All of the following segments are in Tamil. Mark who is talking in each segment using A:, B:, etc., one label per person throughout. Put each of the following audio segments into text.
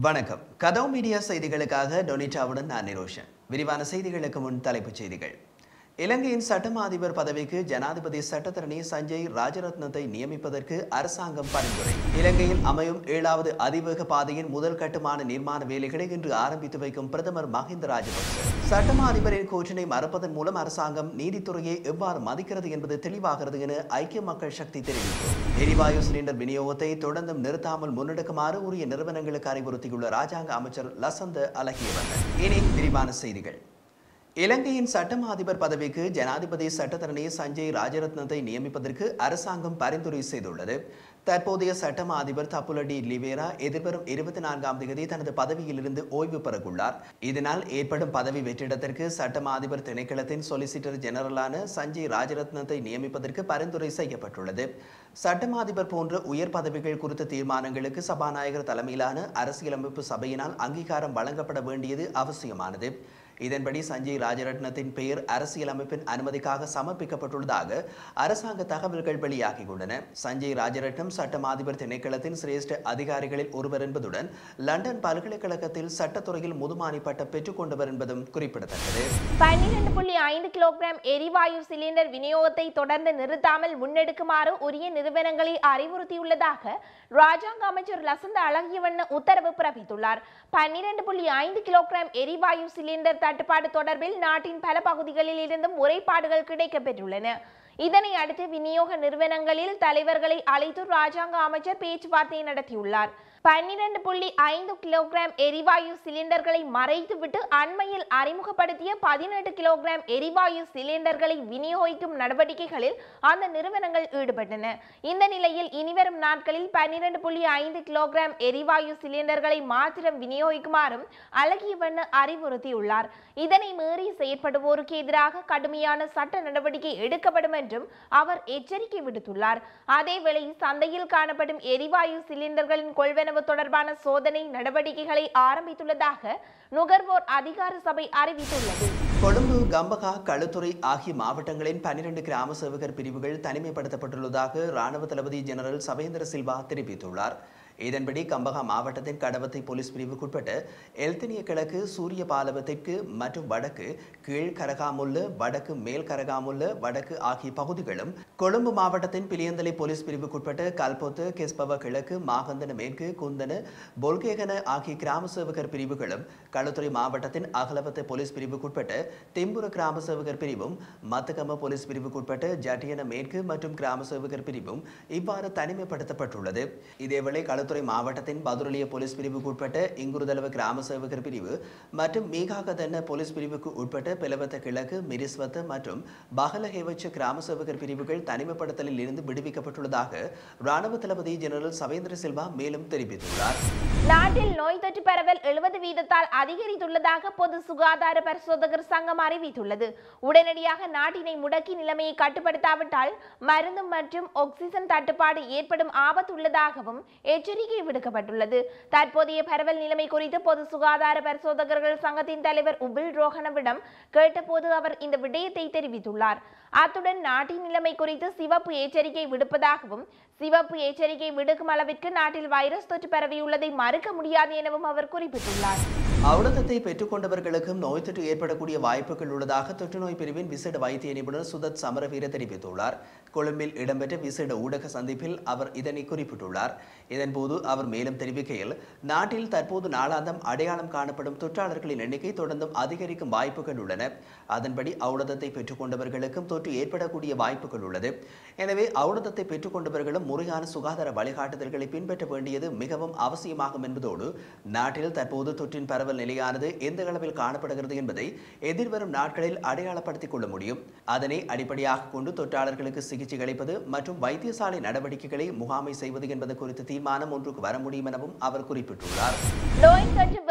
A: வணக்கம் கதவு மீடியா செய்திகளுக்காக டொனிட்டாவுடன் நான் நிரோஷன் விரிவான செய்திகளுக்கு முன் தலைப்புச் செய்திகள் இலங்கையின் சட்டமா அதிபர் பதவிக்கு ஜனாதிபதி சட்டத்தரணி சஞ்சய் ராஜரத்னத்தை நியமிப்பதற்கு அரசாங்கம் பரிந்துரை இலங்கையில் அமையும் ஏழாவது அதிவேக பாதையின் முதல் கட்டுமான நிர்மாண வேலைகளை இன்று ஆரம்பித்து வைக்கும் பிரதமர் மஹிந்த ராஜபக்ச சட்டமா அதிபரின் கூற்றினை மறப்பதன் மூலம் அரசாங்கம் நீதித்துறையை எவ்வாறு மதிக்கிறது என்பது தெளிவாகிறது என ஐக்கிய மக்கள் சக்தி தெரிவித்தது எரிவாயு சிலிண்டர் விநியோகத்தை தொடர்ந்தும் நிறுத்தாமல் முன்னெடுக்குமாறு உரிய நிறுவனங்களுக்கு அறிவுறுத்தியுள்ள ராஜாங்க அமைச்சர் லசந்த அழகியவண்ணன் இனி விரிவான செய்திகள் இலங்கையின் சட்டமா அதிபர் பதவிக்கு ஜனாதிபதி சட்டத்தரணி சஞ்சய் ராஜரத்னத்தை நியமிப்பதற்கு அரசாங்கம் பரிந்துரை செய்துள்ளது தற்போதைய சட்டமா அதிபர் தப்புலடி லிவேரா எதிர்வரும் இருபத்தி நான்காம் தேதி தனது பதவியிலிருந்து ஓய்வு பெறவுள்ளார் இதனால் ஏற்படும் பதவி வெற்றிடத்திற்கு சட்டமா அதிபர் திணைக்களத்தின் சொலிசிட்டர் ஜெனரலான சஞ்சய் ராஜரத்னத்தை நியமிப்பதற்கு பரிந்துரை செய்யப்பட்டுள்ளது சட்டமா அதிபர் போன்ற உயர் பதவிகள் குறித்த தீர்மானங்களுக்கு சபாநாயகர் தலைமையிலான அரசியலமைப்பு சபையினால் அங்கீகாரம் வழங்கப்பட வேண்டியது அவசியமானது இதன்படி சஞ்சய் ராஜரட்னத்தின் பெயர் அரசியலமைப்பின் அனுமதிக்காக சமர்ப்பிக்கப்பட்டுள்ளதாக அரசாங்க தகவல்கள் வெளியாகியுள்ளன சஞ்சய் ராஜரட்னம் சட்டம் அதிபர் திணைக்களத்தின் சிரேஷ்ட அதிகாரிகளில் ஒருவர் என்பதுடன் லண்டன் பல்கலைக்கழகத்தில் சட்டத்துறையில் முதுமானி பட்டம் பெற்றுக் கொண்டவர் என்பதும் குறிப்பிடத்தக்கது
B: பன்னிரண்டு புள்ளி ஐந்து கிலோகிராம் எரிவாயு சிலிண்டர் விநியோகத்தை தொடர்ந்து நிறுத்தாமல் முன்னெடுக்குமாறு உரிய நிறுவனங்களை அறிவுறுத்தியுள்ளதாக ராஜாங்க அமைச்சர் லசந்த அழகியவண்ண உத்தரவு பிறப்பித்துள்ளார் பன்னிரண்டு புள்ளி ஐந்து கிலோகிராம் எரிவாயு சிலிண்டர் தட்டுப்பாடு தொடர்பில் நாட்டின் பல பகுதிகளில் இருந்தும் முறைப்பாடுகள் கிடைக்கப்பெற்றுள்ளன இதனை அடுத்து விநியோக நிறுவனங்களில் தலைவர்களை அழைத்து ராஜாங்க அமைச்சர் பேச்சுவார்த்தை நடத்தியுள்ளார் பன்னிரண்டு புள்ளி ஐந்து கிலோகிராம் எரிவாயு சிலிண்டர்களை மறைத்துவிட்டு அண்மையில் அறிமுகப்படுத்திய பதினெட்டு கிலோகிராம் எரிவாயு சிலிண்டர்களை விநியோகிக்கும் நடவடிக்கைகளில் அந்த நிறுவனங்கள் ஈடுபட்டன இந்த நிலையில் இனிவரும் நாட்களில் பன்னிரண்டு புள்ளி ஐந்து கிலோகிராம் எரிவாயு சிலிண்டர்களை மாத்திரம் விநியோகிக்குமாறும் அழகியவண்ண அறிவுறுத்தியுள்ளார் இதனை மீறி செயற்படுவோருக்கு எதிராக கடுமையான சட்ட நடவடிக்கை எடுக்கப்படும் என்றும் அவர் எச்சரிக்கை விடுத்துள்ளார் அதேவேளை சந்தையில் காணப்படும் எரிவாயு சிலிண்டர்களின் கொள்வனவு தொடர்பான சோதனை நடவடிக்கைகளை ஆரம்பித்துள்ளதாக நுகர்வோர் அதிகார சபை அறிவித்துள்ளது
A: கொழும்பு கம்பகா களுத்துறை ஆகிய மாவட்டங்களின் பன்னிரண்டு கிராம சேவகர் பிரிவுகள் தனிமைப்படுத்தப்பட்டுள்ளதாக ராணுவ தளபதி ஜெனரல் சவேந்திர சில்வா தெரிவித்துள்ளார் இதன்படி கம்பகா மாவட்டத்தின் கடவத்தை போலீஸ் பிரிவுக்குட்பட்ட எல்தனிய கிழக்கு சூரிய பாலவத்திற்கு மற்றும் வடக்கு கீழ் கரகாமுல்லு வடக்கு மேல் கரகாமுல்லு வடக்கு ஆகிய பகுதிகளும் கொழும்பு மாவட்டத்தின் பிலியந்தலை போலீஸ் பிரிவுக்குட்பட்ட கல்பொத்து கெஸ்பவ கிழக்கு மாகந்தன மேற்கு குந்தன பொல்கேகன ஆகிய கிராம சேவகர் பிரிவுகளும் களுத்துறை மாவட்டத்தின் அகலவத்தை போலீஸ் பிரிவுக்குட்பட்ட திம்புர கிராம சேவகர் பிரிவும் மத்தகம போலீஸ் பிரிவுக்குட்பட்ட ஜட்டியன மேற்கு மற்றும் கிராம சேவகர் பிரிவும் இவ்வாறு தனிமைப்படுத்தப்பட்டுள்ளது இதேவேளை களுத்துறை மாவட்டத்தின் பதுரலிய போலீஸ் பிரிவுக்கு உட்பட்ட இங்குருதலவ கிராம சேவகர் பிரிவு மற்றும் மீகாகதன்ன போலீஸ் பிரிவுக்கு உட்பட்ட பிளவத்த கிழக்கு மிரிஸ்வத்த மற்றும் பகலஹேவச்ச கிராம சேவகர் பிரிவுகள் தனிமைப்படுத்தலில் இருந்து விடுவிக்கப்பட்டுள்ளதாக ராணுவ தளபதி ஜெனரல் சவேந்திர சில்வா மேலும் தெரிவித்துள்ளார்
B: நாட்டில் நோய் தொற்று பரவல் எழுபது வீதத்தால் அதிகரித்துள்ளதாக பொது சுகாதார பரிசோதகர் சங்கம் அறிவித்துள்ளது உடனடியாக நாட்டினை முடக்கி நிலைமையை கட்டுப்படுத்தாவிட்டால் மருந்து மற்றும் ஆக்சிஜன் தட்டுப்பாடு ஏற்படும் ஆபத்து உள்ளதாகவும் எச்சரிக்கை விடுக்கப்பட்டுள்ளது தற்போதைய பரவல் நிலைமை குறித்து பொது சுகாதார பரிசோதகர்கள் சங்கத்தின் தலைவர் உபில் ரோஹனவிடம் கேட்டபோது அவர் இந்த விடயத்தை தெரிவித்துள்ளார் அத்துடன் நாட்டின் நிலைமை குறித்து சிவப்பு எச்சரிக்கை விடுப்பதாகவும் சிவப்பு எச்சரிக்கை விடுக்கும் அளவிற்கு நாட்டில் வைரஸ் தொற்று பரவியுள்ளதை மறுக்க முடியாது எனவும் அவர் குறிப்பிட்டுள்ளார்
A: அவுடதத்தை பெற்றுக்கொண்டவர்களுக்கும் நோய் தொற்று ஏற்படக்கூடிய வாய்ப்புகள் உள்ளதாக தொற்றுநோய் பிரிவின் விசேட வைத்திய நிபுணர் சுதத் சமரவீர தெரிவித்துள்ளார் கொழும்பில் இடம்பெற்ற விசேட ஊடக சந்திப்பில் அவர் இதனை குறிப்பிட்டுள்ளார் இதன்போது அவர் மேலும் தெரிவிக்கையில் நாட்டில் தற்போது நாளாந்தம் அடையாளம் காணப்படும் தொற்றாளர்களின் எண்ணிக்கை தொடர்ந்தும் அதிகரிக்கும் வாய்ப்புகள் உள்ளன அதன்படி அவுடதத்தை பெற்றுக்கொண்டவர்களுக்கும் தொற்று ஏற்படக்கூடிய வாய்ப்புகள் உள்ளது எனவே அவுடதத்தை பெற்றுக்கொண்டவர்களும் முறையான சுகாதார வழிகாட்டுதல்களை பின்பற்ற வேண்டியது மிகவும் அவசியமாகும் என்பதோடு நாட்டில் தற்போது தொற்றின் பரவல் நிலையானது எந்த அளவில் காணப்படுகிறது என்பதை எதிர்வரும் நாட்களில் அடையாளப்படுத்திக் கொள்ள முடியும் அதனை அடிப்படையாக கொண்டு தொற்றாளர்களுக்கு சிகிச்சை அளிப்பது மற்றும் வைத்தியசாலை நடவடிக்கைகளை முகாமை செய்வது என்பது குறித்த தீர்மானம் ஒன்றுக்கு வர முடியும் எனவும் அவர் குறிப்பிட்டுள்ளார்
B: நோய் தொற்று வேகமாக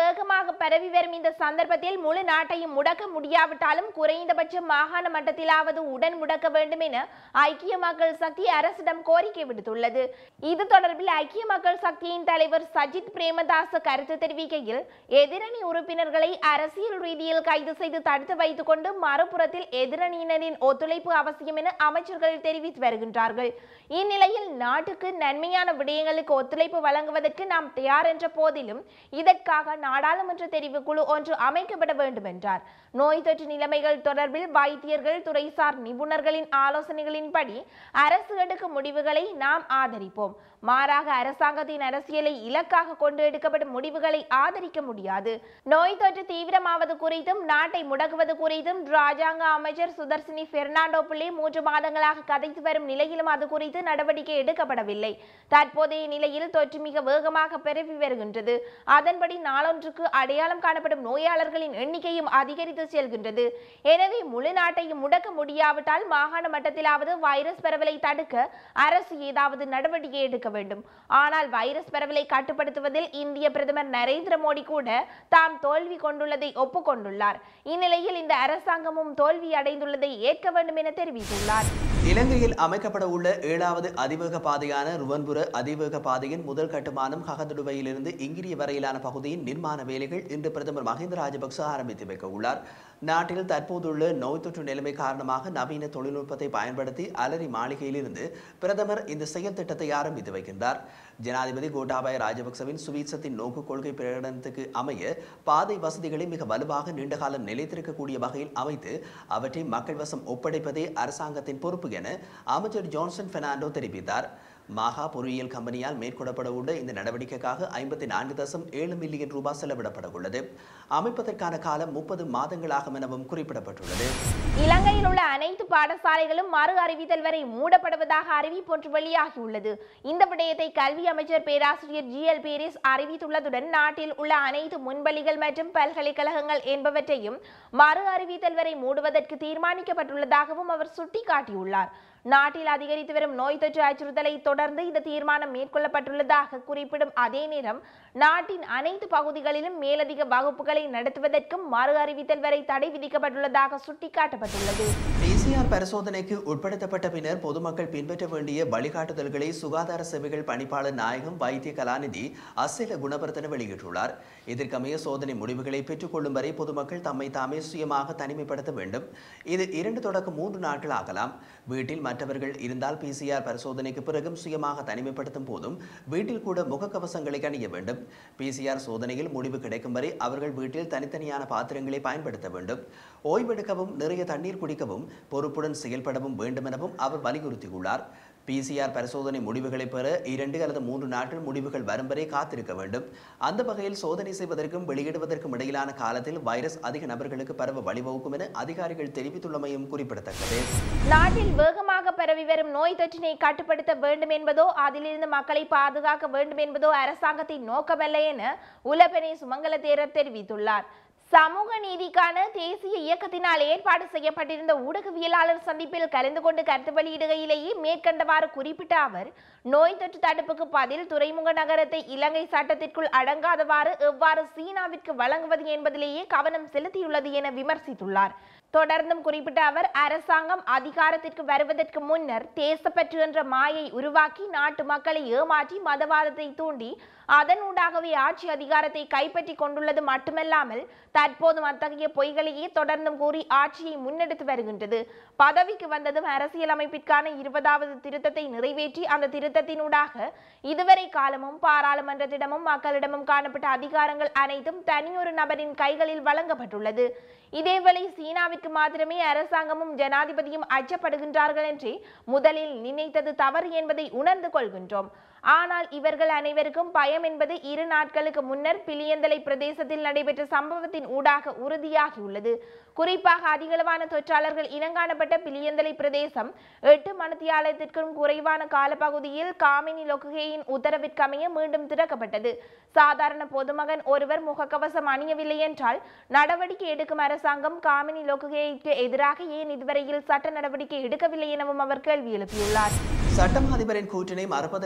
B: வேகமாக பரவி வரும் இந்த சந்தர்ப்பத்தில் முழு நாட்டையும் முடக்க முடியாவிட்டாலும் குறைந்தபட்சம் மாகாண மட்டத்திலாவது உடன் முடக்க வேண்டும் என ஐக்கிய மக்கள் சக்தி அரசிடம் கோரிக்கை விடுத்துள்ளது இது தொடர்பில் ஐக்கிய மக்கள் சக்தியின் தலைவர் சஜித் பிரேமதாச கருத்து தெரிவிக்கையில் எதிரணி உறுப்பினர்களை அரசியல் ரீதியில் கைது செய்து தடுத்து வைத்துக் கொண்டு மறுபுறத்தில் எதிரணியினரின் ஒத்துழைப்பு அவசியம் என அமைச்சர்கள் தெரிவித்து வருகின்றார்கள் இந்நிலையில் நாட்டுக்கு நன்மையான விடயங்களுக்கு ஒத்துழைப்பு வழங்குவதற்கு நாம் தயார் என்ற போதிலும் இதற்காக நாடாளுமன்ற தெரிவுக்குழு ஒன்று அமைக்கப்பட வேண்டும் என்றார் நோய் தொற்று நிலைமைகள் தொடர்பில் வைத்தியர்கள் துறைசார் நிபுணர்களின் ஆலோசனைகளின்படி அரசு எடுக்கும் முடிவுகளை நாம் ஆதரிப்போம் மாறாக அரசாங்கத்தின் அரசியலை இலக்காக கொண்டு எடுக்கப்படும் முடிவுகளை ஆதரிக்க முடியாது நோய் தொற்று தீவிரமாவது குறித்தும் நாட்டை முடக்குவது குறித்தும் ராஜாங்க அமைச்சர் சுதர்சினி பெர்னாண்டோ பிள்ளை மூன்று மாதங்களாக கதைத்து வரும் நிலையிலும் அது குறித்து நடவடிக்கை எடுக்கப்படவில்லை தற்போதைய நிலையில் தொற்று மிக வேகமாக பரவி வருகின்றது அதன்படி நாளொன்றுக்கு அடையாளம் காணப்படும் நோயாளர்களின் எண்ணிக்கையும் அதிகரித்து செல்கின்றது எனவே முழு நாட்டையும் முடக்க முடியாவிட்டால் மாகாண மட்டத்திலாவது வைரஸ் பரவலை தடுக்க அரசு ஏதாவது நடவடிக்கை எடுக்க வேண்டும் ஆனால் வைரஸ் பரவலை கட்டுப்படுத்துவதில் இந்திய பிரதமர் நரேந்திர மோடி கூட தாம் தோல்வி கொண்டுள்ளதை ஒப்புக்கொண்டுள்ளார் இந்நிலையில் இந்த அரசாங்கமும் தோல்வி அடைந்துள்ளதை ஏற்க வேண்டும் என தெரிவித்துள்ளார்
A: இலங்கையில் அமைக்கப்பட உள்ள ஏழாவது அதிவேக பாதையான ருவன்புர அதிவேக பாதையின் முதல் கட்டுமானம் ககதுடுவையிலிருந்து இங்கிரிய வரையிலான பகுதியின் நிர்மாண வேலைகள் இன்று பிரதமர் மஹிந்த ராஜபக்ச ஆரம்பித்து வைக்க உள்ளார் நாட்டில் தற்போதுள்ள நோய் தொற்று நிலைமை காரணமாக நவீன தொழில்நுட்பத்தை பயன்படுத்தி அலரி மாளிகையிலிருந்து பிரதமர் இந்த செயல் திட்டத்தை ஆரம்பித்து வைக்கின்றார் ஜனாதிபதி கோட்டாபாய ராஜபக்சவின் சுவீட்சத்தின் நோக்கு கொள்கை பிரகடனத்துக்கு அமைய பாதை வசதிகளை மிக வலுவாக நீண்டகாலம் நிலைத்திருக்கக்கூடிய வகையில் அமைத்து அவற்றை மக்கள் வசம் ஒப்படைப்பதே அரசாங்கத்தின் பொறுப்பு என அமைச்சர் ஜான்சன் பெர்னாண்டோ தெரிவித்தார் மாகா பொறியியல் கம்பெனியால் மேற்கொள்ளப்பட உள்ள இந்த நடவடிக்கைக்காக ஐம்பத்தி நான்கு தசம் ஏழு மில்லியன் ரூபாய் செலவிடப்பட உள்ளது அமைப்பதற்கான காலம் முப்பது மாதங்களாகும் எனவும் குறிப்பிடப்பட்டுள்ளது
B: இலங்கையில் உள்ள அனைத்து பாடசாலைகளும் மறு அறிவித்தல் வரை மூடப்படுவதாக அறிவிப்பு ஒன்று வெளியாகியுள்ளது இந்த விடயத்தை கல்வி அமைச்சர் பேராசிரியர் ஜி எல் பேரிஸ் அறிவித்துள்ளதுடன் நாட்டில் உள்ள அனைத்து முன்பள்ளிகள் மற்றும் பல்கலைக்கழகங்கள் என்பவற்றையும் மறு அறிவித்தல் வரை மூடுவதற்கு தீர்மானிக்கப்பட்டுள்ளதாகவும் அவர் சுட்டிக்காட்டியுள்ளார் நாட்டில் அதிகரித்து வரும் நோய் தொற்று அச்சுறுத்தலை தொடர்ந்து இந்த தீர்மானம் மேற்கொள்ளப்பட்டுள்ளதாக குறிப்பிடும் அதே நேரம் நாட்டின் அனைத்து பகுதிகளிலும் மேலதிக வகுப்புகளை நடத்துவதற்கும் மறு அறிவித்தல் வரை தடை விதிக்கப்பட்டுள்ளதாக சுட்டிக்காட்டப்பட்டுள்ளது
A: பிசிஆர் பரிசோதனைக்கு உட்படுத்தப்பட்ட பின்னர் பொதுமக்கள் பின்பற்ற வேண்டிய வழிகாட்டுதல்களை சுகாதார சேவைகள் பணிப்பாளர் நாயகம் வைத்திய கலாநிதி அசேல குணவர்தன வெளியிட்டுள்ளார் இதற்கமைய சோதனை முடிவுகளை பெற்றுக்கொள்ளும் வரை பொதுமக்கள் தம்மை தாமே சுயமாக தனிமைப்படுத்த வேண்டும் இது இரண்டு தொடக்கம் மூன்று நாட்கள் ஆகலாம் வீட்டில் மற்றவர்கள் இருந்தால் பிசிஆர் பரிசோதனைக்கு பிறகும் சுயமாக தனிமைப்படுத்தும் போதும் வீட்டில் கூட முகக்கவசங்களை அணிய வேண்டும் பிசிஆர் சோதனையில் முடிவு கிடைக்கும் வரை அவர்கள் வீட்டில் தனித்தனியான பாத்திரங்களை பயன்படுத்த வேண்டும் ஓய்வெடுக்கவும் நிறைய தண்ணீர் குடிக்கவும் பொறுப்புடன் செயல்படவும் வேண்டும் எனவும் அவர் வலியுறுத்தியுள்ளார் பிசிஆர் பரிசோதனை முடிவுகளை பெற இரண்டு அல்லது மூன்று நாட்கள் முடிவுகள் வரும் வரை காத்திருக்க வேண்டும் அந்த வகையில் சோதனை செய்வதற்கும் வெளியிடுவதற்கும் இடையிலான காலத்தில் வைரஸ் அதிக நபர்களுக்கு பரவ வழிவகுக்கும் என அதிகாரிகள் தெரிவித்துள்ளமையும் குறிப்பிடத்தக்கது
B: நாட்டில் வேகமாக பரவி வரும் நோய் தொற்றினை கட்டுப்படுத்த வேண்டும் என்பதோ அதிலிருந்து மக்களை பாதுகாக்க வேண்டும் என்பதோ அரசாங்கத்தின் நோக்கமல்ல என உலபெனே சுமங்கல தேரர் தெரிவித்துள்ளார் சமூக நீதிக்கான தேசிய இயக்கத்தினால் ஏற்பாடு செய்யப்பட்டிருந்த ஊடகவியலாளர் சந்திப்பில் கலந்து கொண்டு கருத்து வெளியிடுகையிலேயே மேற்கண்டவாறு குறிப்பிட்ட அவர் நோய் தொற்று தடுப்புக்கு பதில் துறைமுக நகரத்தை இலங்கை சட்டத்திற்குள் அடங்காதவாறு எவ்வாறு சீனாவிற்கு வழங்குவது என்பதிலேயே கவனம் செலுத்தியுள்ளது என விமர்சித்துள்ளார் தொடர்ந்தும் குறிப்பிட்ட அவர் அரசாங்கம் அதிகாரத்திற்கு வருவதற்கு முன்னர் தேசப்பற்று என்ற மாயை உருவாக்கி நாட்டு மக்களை ஏமாற்றி மதவாதத்தை தூண்டி அதனூடாகவே ஆட்சி அதிகாரத்தை கைப்பற்றி கொண்டுள்ளது மட்டுமல்லாமல் தற்போதும் அத்தகைய பொய்களையே தொடர்ந்தும் கூறி ஆட்சியை முன்னெடுத்து வருகின்றது பதவிக்கு வந்ததும் அரசியலமைப்பிற்கான இருபதாவது திருத்தத்தை நிறைவேற்றி அந்த திருத்தத்தினூடாக இதுவரை காலமும் பாராளுமன்றத்திடமும் மக்களிடமும் காணப்பட்ட அதிகாரங்கள் அனைத்தும் தனியொரு நபரின் கைகளில் வழங்கப்பட்டுள்ளது இதேவேளை சீனாவிற்கு மாத்திரமே அரசாங்கமும் ஜனாதிபதியும் அச்சப்படுகின்றார்கள் என்றே முதலில் நினைத்தது தவறு என்பதை உணர்ந்து கொள்கின்றோம் ஆனால் இவர்கள் அனைவருக்கும் பயம் என்பது இரு நாட்களுக்கு முன்னர் பிளியந்தலை பிரதேசத்தில் நடைபெற்ற சம்பவத்தின் ஊடாக உறுதியாகியுள்ளது குறிப்பாக அதிகளவான தொற்றாளர்கள் இனங்காணப்பட்ட பிளியந்தலை பிரதேசம் எட்டு மணித்தியாலயத்திற்கும் குறைவான காலப்பகுதியில் காமினி லொக்குகையின் உத்தரவிற்கமைய மீண்டும் திறக்கப்பட்டது சாதாரண பொதுமகன் ஒருவர் முகக்கவசம் அணியவில்லை என்றால் நடவடிக்கை எடுக்கும் அரசாங்கம் காமினி லொக்குகைக்கு எதிராக ஏன் இதுவரையில் சட்ட நடவடிக்கை எடுக்கவில்லை எனவும் அவர் கேள்வி எழுப்பியுள்ளார்
A: சட்டம் அதிபரின் கூற்றினை மறுப்பதன் மூலம்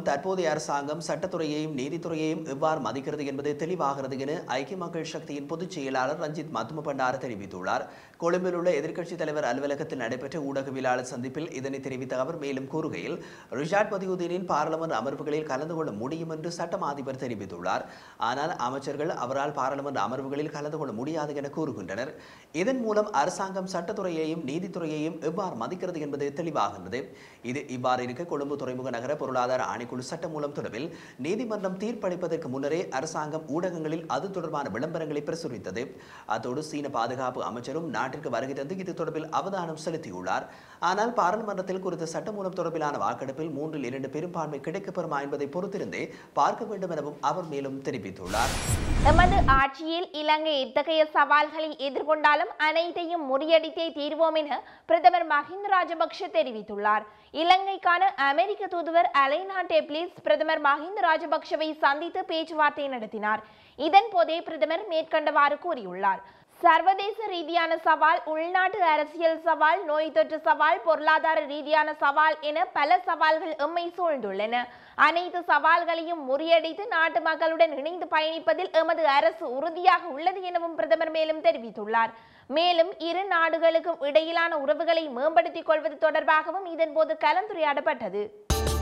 A: தற்போதைய அரசாங்கம் சட்டத்துறையையும் நீதித்துறையையும் எவ்வாறு மதிக்கிறது என்பது தெளிவாகிறது என ஐக்கிய மக்கள் சக்தியின் பொதுச் செயலாளர் ரஞ்சித் மத்தும பண்டார தெரிவித்துள்ளார் கொழும்பில் உள்ள எதிர்க்கட்சித் தலைவர் அலுவலகத்தில் நடைபெற்ற ஊடகவியலாளர் சந்திப்பில் இதனை தெரிவித்த அவர் மேலும் கூறுகையில் ரிஷாட் பதியுதீனின் பாராளுமன்ற அமர்வுகளில் கலந்து கொள்ள முடியும் என்று சட்டம் அதிபர் தெரிவித்துள்ளார் ஆனால் அமைச்சர்கள் அவரால் பாராளுமன்ற அமர்வுகளில் கலந்து கொள்ள முடியாது என கூறுகின்றனர் இதன் மூலம் அரசாங்கம் சட்டத்துறையையும் நீதித்துறையையும் எவ்வாறு மதிக்கிறது என்பது தெளிவாகின்றது இது இவ்வாறு இருக்க கொழும்பு துறைமுக நகர பொருளாதார ஆணைக்குழு சட்டம் மூலம் தொடர்பில் நீதிமன்றம் தீர்ப்பளிப்பதற்கு முன்னரே அரசாங்கம் ஊடகங்களில் அது தொடர்பான விளம்பரங்களை பிரசுரித்தது அத்தோடு சீன பாதுகாப்பு அமைச்சரும் நாட்டிற்கு வருகை தந்து இது தொடர்பில் அவதானம் செலுத்தியுள்ளார் ஆனால் பாராளுமன்றத்தில் குறித்த சட்டமூலம் தொடர்பிலான வாக்கெடுப்பில் மூன்றில் இரண்டு பெரும்பான்மை கிடைக்கப்பெறுமா என்பதை பொறுத்திருந்தே பார்க்க வேண்டும் எனவும் அவர் மேலும் தெரிவித்துள்ளார்
B: எமது ஆட்சியில் இலங்கை எத்தகைய சவால்களை எதிர்கொண்டாலும் அனைத்தையும் முறியடித்தே தீர்வோம் என பிரதமர் மஹிந்த ராஜபக்ஷ தெரிவித்துள்ளார் இலங்கைக்கான அமெரிக்க தூதுவர் அலைனா டெப்லிஸ் பிரதமர் மஹிந்த ராஜபக்ஷவை சந்தித்து பேச்சுவார்த்தை நடத்தினார் இதன் போதே பிரதமர் மேற்கண்டவாறு கூறியுள்ளார் சர்வதேச ரீதியான சவால் உள்நாட்டு அரசியல் சவால் நோய் தொற்று சவால் பொருளாதார ரீதியான சவால் என பல சவால்கள் எம்மை சூழ்ந்துள்ளன அனைத்து சவால்களையும் முறியடித்து நாட்டு மக்களுடன் இணைந்து பயணிப்பதில் எமது அரசு உறுதியாக உள்ளது எனவும் பிரதமர் மேலும் தெரிவித்துள்ளார் மேலும் இரு நாடுகளுக்கும் இடையிலான உறவுகளை மேம்படுத்திக் கொள்வது தொடர்பாகவும் இதன்போது கலந்துரையாடப்பட்டது